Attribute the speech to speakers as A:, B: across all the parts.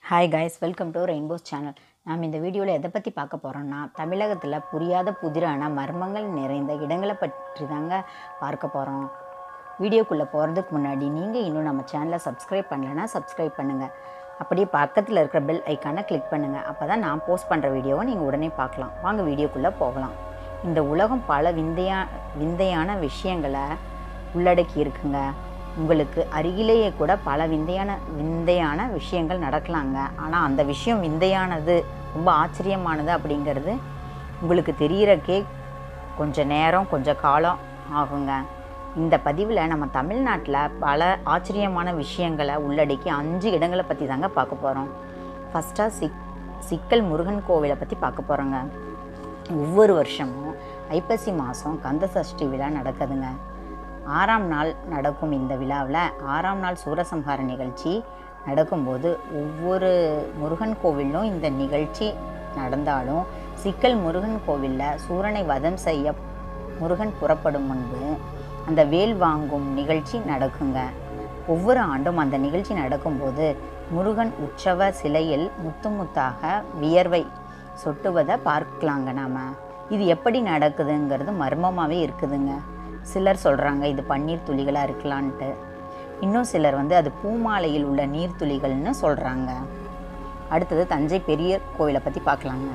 A: Hi guys welcome to rainbows channel நாம் இந்த வீடியோவில் எதை பற்றி பார்க்க போகிறோம்னா தமிழகத்தில் புரியாத புதிரான மர்மங்கள் நிறைந்த இடங்களை பற்றி தாங்க பார்க்க போகிறோம் வீடியோக்குள்ளே போகிறதுக்கு முன்னாடி நீங்கள் இன்னும் நம்ம சேனலை சப்ஸ்கிரைப் பண்ணலைன்னா சப்ஸ்கிரைப் பண்ணுங்கள் அப்படியே பக்கத்தில் இருக்கிற பெல் ஐக்கானை கிளிக் பண்ணுங்கள் அப்போ தான் நான் போஸ்ட் பண்ணுற வீடியோவை நீங்கள் உடனே பார்க்கலாம் வாங்க வீடியோக்குள்ளே போகலாம் இந்த உலகம் பல விந்தையா விந்தையான விஷயங்களை உள்ளடக்கி இருக்குங்க உங்களுக்கு அருகிலேயே கூட பல விந்தையான விந்தையான விஷயங்கள் நடக்கலாங்க ஆனால் அந்த விஷயம் விந்தையானது ரொம்ப ஆச்சரியமானது அப்படிங்கிறது உங்களுக்கு தெரிகிறக்கே கொஞ்சம் நேரம் கொஞ்சம் காலம் ஆகுங்க இந்த பதிவில் நம்ம தமிழ்நாட்டில் பல ஆச்சரியமான விஷயங்களை உள்ளடக்கி அஞ்சு இடங்களை பற்றி தாங்க பார்க்க போகிறோம் ஃபஸ்ட்டாக சிக் சிக்கல் முருகன் கோவிலை பற்றி பார்க்க போகிறோங்க ஒவ்வொரு வருஷமும் ஐப்பசி மாதம் கந்த சஷ்டி விழா நடக்குதுங்க ஆறாம் நாள் நடக்கும் இந்த விழாவில் ஆறாம் நாள் சூரசம்ஹார நிகழ்ச்சி நடக்கும்போது ஒவ்வொரு முருகன் கோவிலும் இந்த நிகழ்ச்சி நடந்தாலும் சிக்கல் முருகன் கோவிலில் சூரனை வதம் செய்ய முருகன் புறப்படும் முன்பு அந்த வேல் வாங்கும் நிகழ்ச்சி நடக்குங்க ஒவ்வொரு ஆண்டும் அந்த நிகழ்ச்சி நடக்கும்போது முருகன் உற்சவ சிலையில் முத்து முத்தாக வியர்வை சொட்டுவதை பார்க்கலாங்க நாம் இது எப்படி நடக்குதுங்கிறது மர்மமாகவே இருக்குதுங்க சிலர் சொல்கிறாங்க இது பன்னீர் துளிகளாக இருக்கலான்ட்டு இன்னும் சிலர் வந்து அது பூமாலையில் உள்ள நீர்த்துளிகள்னு சொல்கிறாங்க அடுத்தது தஞ்சை பெரிய கோவிலை பற்றி பார்க்கலாங்க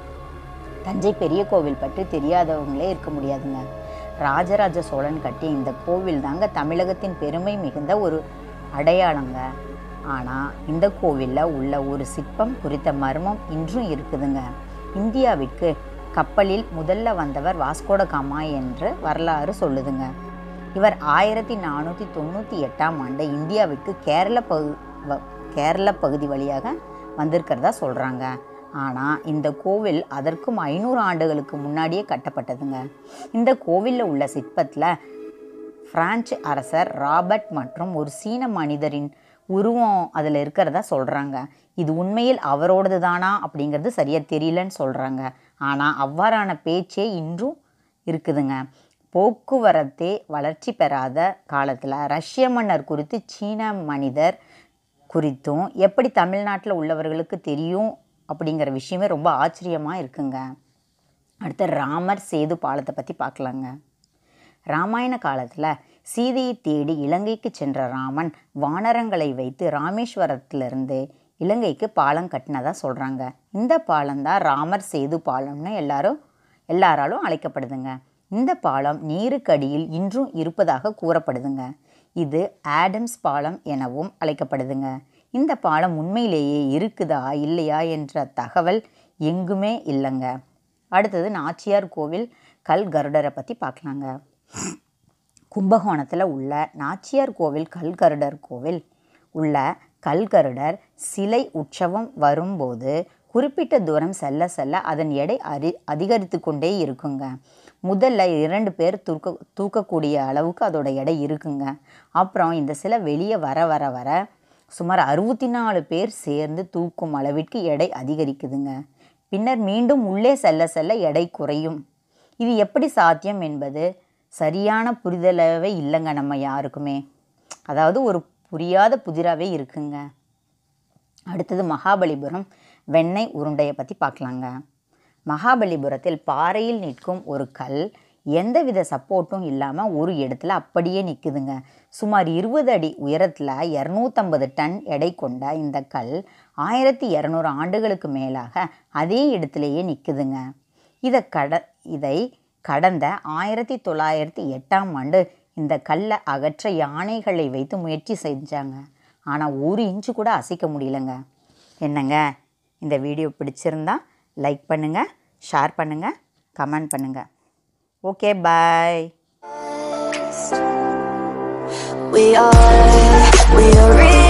A: தஞ்சை பெரிய கோவில் பற்றி தெரியாதவங்களே இருக்க முடியாதுங்க ராஜராஜ சோழன் கட்டிய இந்த கோவில் தாங்க தமிழகத்தின் பெருமை மிகுந்த ஒரு அடையாளங்க ஆனால் இந்த கோவிலில் உள்ள ஒரு சிற்பம் குறித்த மர்மம் இன்றும் இருக்குதுங்க இந்தியாவிற்கு கப்பலில் முதல்ல வந்தவர் வாஸ்கோட காமா என்று வரலாறு சொல்லுதுங்க இவர் ஆயிரத்தி நானூற்றி தொண்ணூற்றி எட்டாம் ஆண்டு இந்தியாவிற்கு கேரள பகு வ- கேரள பகுதி வழியாக வந்திருக்கிறதா சொல்கிறாங்க ஆனால் இந்த கோவில் அதற்கும் ஐநூறு ஆண்டுகளுக்கு முன்னாடியே கட்டப்பட்டதுங்க இந்த கோவிலில் உள்ள சிற்பத்தில் பிரான்சு அரசர் ராபர்ட் மற்றும் ஒரு சீன மனிதரின் உருவம் அதில் இருக்கிறதா சொல்கிறாங்க இது உண்மையில் அவரோடது தானா அப்படிங்கிறது சரியாக தெரியலன்னு சொல்கிறாங்க ஆனால் அவ்வாறான பேச்சே இன்றும் இருக்குதுங்க போக்குவரத்தே வளர்ச்சி பெறாத காலத்தில் ரஷ்ய மன்னர் குறித்து சீன மனிதர் குறித்தும் எப்படி தமிழ்நாட்டில் உள்ளவர்களுக்கு தெரியும் அப்படிங்கிற விஷயமே ரொம்ப ஆச்சரியமாக இருக்குங்க அடுத்து ராமர் சேது பாலத்தை பற்றி பார்க்கலாங்க ராமாயண காலத்தில் சீதையை தேடி இலங்கைக்கு சென்ற ராமன் வானரங்களை வைத்து ராமேஸ்வரத்திலிருந்து இலங்கைக்கு பாலம் கட்டினதா சொல்கிறாங்க இந்த பாலம் தான் ராமர் சேது பாலம்னு எல்லாரும் எல்லாராலும் அழைக்கப்படுதுங்க இந்த பாலம் நீருக்கடியில் இன்றும் இருப்பதாக கூறப்படுதுங்க இது ஆடம்ஸ் பாலம் எனவும் அழைக்கப்படுதுங்க இந்த பாலம் உண்மையிலேயே இருக்குதா இல்லையா என்ற தகவல் எங்குமே இல்லைங்க அடுத்தது நாச்சியார் கோவில் கல் கருடரை பற்றி பார்க்கலாங்க கும்பகோணத்தில் உள்ள நாச்சியார் கோவில் கல்கருடர் கோவில் உள்ள கல்கருடர் சிலை உற்சவம் வரும்போது குறிப்பிட்ட தூரம் செல்ல செல்ல அதன் எடை அரி அதிகரித்து கொண்டே இருக்குங்க முதல்ல இரண்டு பேர் தூக்க தூக்கக்கூடிய அளவுக்கு அதோட எடை இருக்குங்க அப்புறம் இந்த சிலை வெளியே வர வர வர சுமார் அறுபத்தி நாலு பேர் சேர்ந்து தூக்கும் அளவிற்கு எடை அதிகரிக்குதுங்க பின்னர் மீண்டும் உள்ளே செல்ல செல்ல எடை குறையும் இது எப்படி சாத்தியம் என்பது சரியான புரிதலவே இல்லைங்க நம்ம யாருக்குமே அதாவது ஒரு புரியாத புதிராகவே இருக்குங்க அடுத்தது மகாபலிபுரம் வெண்ணெய் உருண்டையை பற்றி பார்க்கலாங்க மகாபலிபுரத்தில் பாறையில் நிற்கும் ஒரு கல் எந்தவித சப்போர்ட்டும் இல்லாமல் ஒரு இடத்துல அப்படியே நிற்குதுங்க சுமார் இருபது அடி உயரத்தில் இரநூத்தம்பது டன் எடை கொண்ட இந்த கல் ஆயிரத்தி இரநூறு ஆண்டுகளுக்கு மேலாக அதே இடத்துலையே நிற்குதுங்க இதை கட இதை கடந்த ஆயிரத்தி தொள்ளாயிரத்தி எட்டாம் ஆண்டு இந்த கல்லை அகற்ற யானைகளை வைத்து முயற்சி செஞ்சாங்க ஆனால் ஒரு இன்ச்சு கூட அசைக்க முடியலங்க என்னங்க இந்த வீடியோ பிடிச்சிருந்தா லைக் பண்ணுங்கள் ஷேர் பண்ணுங்கள் கமெண்ட் பண்ணுங்கள் okay bye
B: We are, we are real.